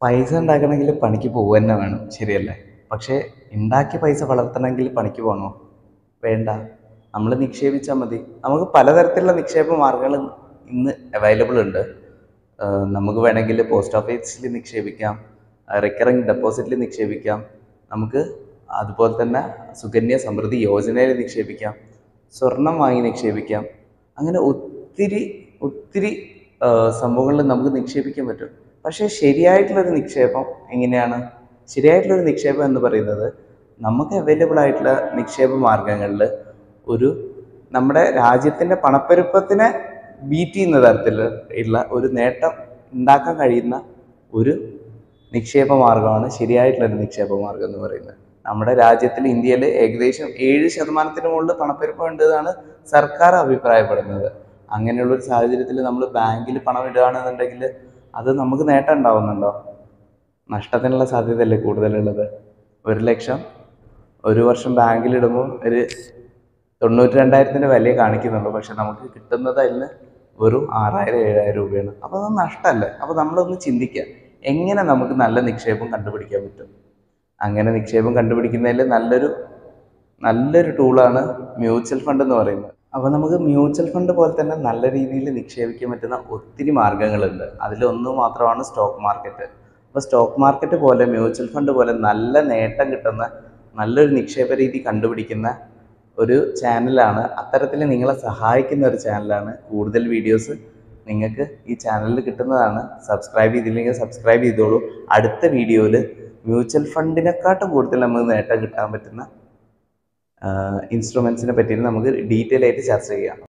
പൈസ ഉണ്ടാക്കണമെങ്കിൽ പണിക്ക് പോവുക തന്നെ വേണം ശരിയല്ലേ പക്ഷേ ഉണ്ടാക്കിയ പൈസ വളർത്തണമെങ്കിൽ പണിക്ക് പോകണോ വേണ്ട നമ്മൾ നിക്ഷേപിച്ചാൽ മതി നമുക്ക് പലതരത്തിലുള്ള നിക്ഷേപ മാർഗങ്ങൾ ഇന്ന് അവൈലബിൾ ഉണ്ട് ആഹ് നമുക്ക് വേണമെങ്കിൽ പോസ്റ്റ് ഓഫീസിൽ നിക്ഷേപിക്കാം റിക്കറിങ് ഡെപ്പോസിറ്റിൽ നിക്ഷേപിക്കാം നമുക്ക് അതുപോലെ തന്നെ സുകന്യ സമൃദ്ധി യോജനയിൽ നിക്ഷേപിക്കാം സ്വർണം വാങ്ങി നിക്ഷേപിക്കാം അങ്ങനെ ഒത്തിരി ഒത്തിരി ആഹ് സംഭവങ്ങളിൽ നമുക്ക് നിക്ഷേപിക്കാൻ പറ്റും പക്ഷേ ശരിയായിട്ടുള്ളൊരു നിക്ഷേപം എങ്ങനെയാണ് ശരിയായിട്ടുള്ളൊരു നിക്ഷേപം എന്ന് പറയുന്നത് നമുക്ക് അവൈലബിൾ ആയിട്ടുള്ള നിക്ഷേപ മാർഗങ്ങളിൽ ഒരു നമ്മുടെ രാജ്യത്തിൻ്റെ പണപ്പെരുപ്പത്തിനെ ബീറ്റ് ചെയ്യുന്ന തരത്തിൽ ഉള്ള ഒരു നേട്ടം ഉണ്ടാക്കാൻ കഴിയുന്ന ഒരു നിക്ഷേപ മാർഗമാണ് ശരിയായിട്ടുള്ളൊരു നിക്ഷേപ മാർഗം എന്ന് പറയുന്നത് നമ്മുടെ രാജ്യത്തിൽ ഇന്ത്യയിൽ ഏകദേശം ഏഴ് ശതമാനത്തിന് മുകളിൽ പണപ്പെരുപ്പം ഉണ്ടെന്നാണ് സർക്കാർ അഭിപ്രായപ്പെടുന്നത് അങ്ങനെയുള്ള ഒരു സാഹചര്യത്തിൽ നമ്മൾ ബാങ്കിൽ പണം ഇടുകയാണെന്നുണ്ടെങ്കിൽ അത് നമുക്ക് നേട്ടം ഉണ്ടാവുന്നുണ്ടോ നഷ്ടത്തിനുള്ള സാധ്യതയല്ലേ കൂടുതലുള്ളത് ഒരു ലക്ഷം ഒരു വർഷം ബാങ്കിലിടുമ്പോൾ ഒരു തൊണ്ണൂറ്റി രണ്ടായിരത്തിൻ്റെ വില കാണിക്കുന്നുള്ളൂ പക്ഷെ നമുക്ക് കിട്ടുന്നത് അതിന് വെറും ആറായിരം ഏഴായിരം രൂപയാണ് അപ്പോൾ അത് നഷ്ടമല്ലേ അപ്പോൾ നമ്മളൊന്ന് ചിന്തിക്കുക എങ്ങനെ നമുക്ക് നല്ല നിക്ഷേപം കണ്ടുപിടിക്കാൻ പറ്റും അങ്ങനെ നിക്ഷേപം കണ്ടുപിടിക്കുന്നതിൽ നല്ലൊരു നല്ലൊരു ടൂളാണ് മ്യൂച്വൽ ഫണ്ട് എന്ന് പറയുന്നത് അപ്പോൾ നമുക്ക് മ്യൂച്വൽ ഫണ്ട് പോലെ തന്നെ നല്ല രീതിയിൽ നിക്ഷേപിക്കാൻ പറ്റുന്ന ഒത്തിരി മാർഗ്ഗങ്ങളുണ്ട് അതിലൊന്ന് മാത്രമാണ് സ്റ്റോക്ക് മാർക്കറ്റ് അപ്പോൾ സ്റ്റോക്ക് മാർക്കറ്റ് പോലെ മ്യൂച്വൽ ഫണ്ട് പോലെ നല്ല നേട്ടം കിട്ടുന്ന നല്ലൊരു നിക്ഷേപ രീതി കണ്ടുപിടിക്കുന്ന ഒരു ചാനലാണ് അത്തരത്തിൽ നിങ്ങളെ സഹായിക്കുന്ന ഒരു ചാനലാണ് കൂടുതൽ വീഡിയോസ് നിങ്ങൾക്ക് ഈ ചാനലിൽ കിട്ടുന്നതാണ് സബ്സ്ക്രൈബ് ചെയ്തില്ലെങ്കിൽ സബ്സ്ക്രൈബ് ചെയ്തോളൂ അടുത്ത വീഡിയോയിൽ മ്യൂച്വൽ ഫണ്ടിനെക്കാട്ടും കൂടുതൽ നമുക്ക് നേട്ടം കിട്ടാൻ പറ്റുന്ന ഇൻസ്ട്രുമെൻസിനെ പറ്റിയിട്ട് നമുക്ക് ഡീറ്റെയിൽ ആയിട്ട് ചർച്ച ചെയ്യാം